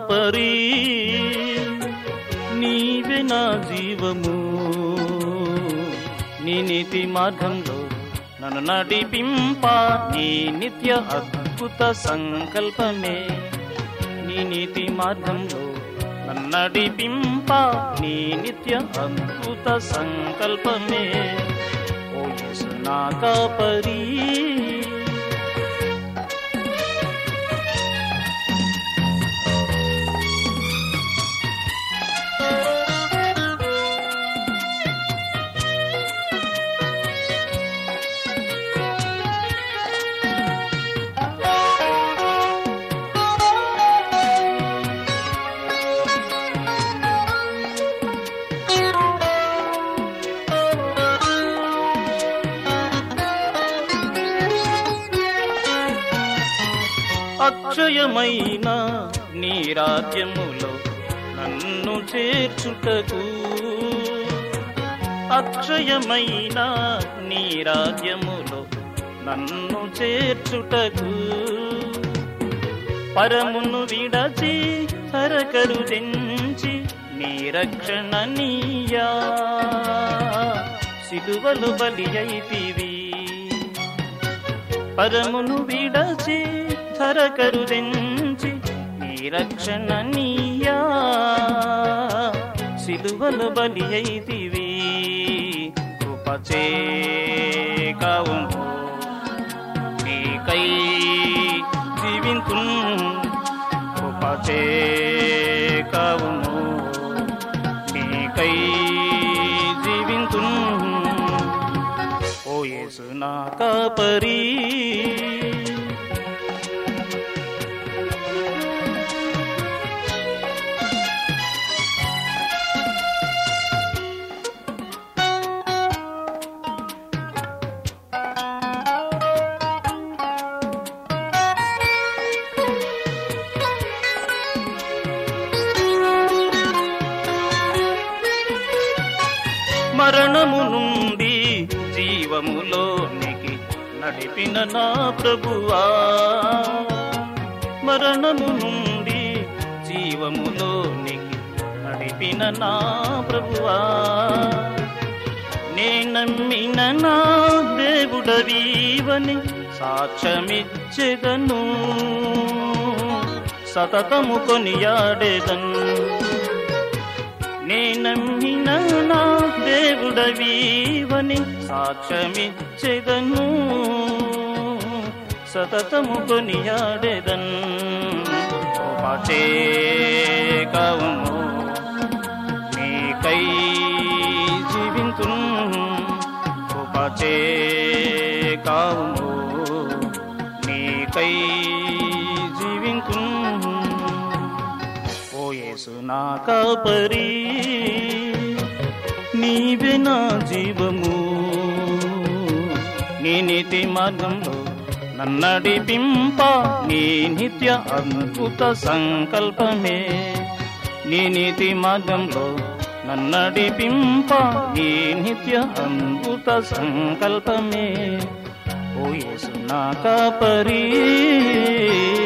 కాపరి నీవే నా జీవము నీ నీతి మార్గంలో నన్ను నడిపింప నీ నిత్య అద్భుత సంకల్పమే నీ నీతి మార్గంలో నన్ను నడిపింప నీ నిత్య అద్భుత సంకల్పమే ఓ యేసు నా కాపరి అక్షయమైన నీ రాజ్యములో నన్ను చేర్చుటకు అక్షయమైన నీ రాజ్యములో నన్ను చేర్చుటకు పరమును విడచి సరకరు తెంచి నీ రక్షణ నీయా సిలువలు బలి అయితివి పరమును విడచి ధరకరు తెంచి నీ రక్షణ నీయా సిలువలు బలి అయితివి కృపచే కావుము నీకై జీవింతు కృపచే కావుము నీకై జీవింతు ఓ యేసు నా కాపరి మరణము నుండి జీవములోనికి నడిపిన నా ప్రభువా మరణము నుండి జీవములోనికి నడిపిన నా ప్రభువా నే నమ్మిన నా దేవుడవీవని సాక్ష్యమిచ్చెదను సతతము కొనియాడేదను నే నమ్మిన నా దేవుడవీవని సాక్ష్యమిచ్చెదను సతతము కొనియాడెదన్ పాచే కావును నీకై జీవింతు పాచే కావును నీకై జీవింతు ఓ యేసు నా కాపరి నీవే నా జీవము నీ నీతి మార్గంలో నన్నడిపింప నీ నిత్య అద్భుత సంకల్పమే నీ నీతి మార్గంలో నన్నడిపింప నీ నిత్య అద్భుత సంకల్పమే ఓ యేసు నా కాపరి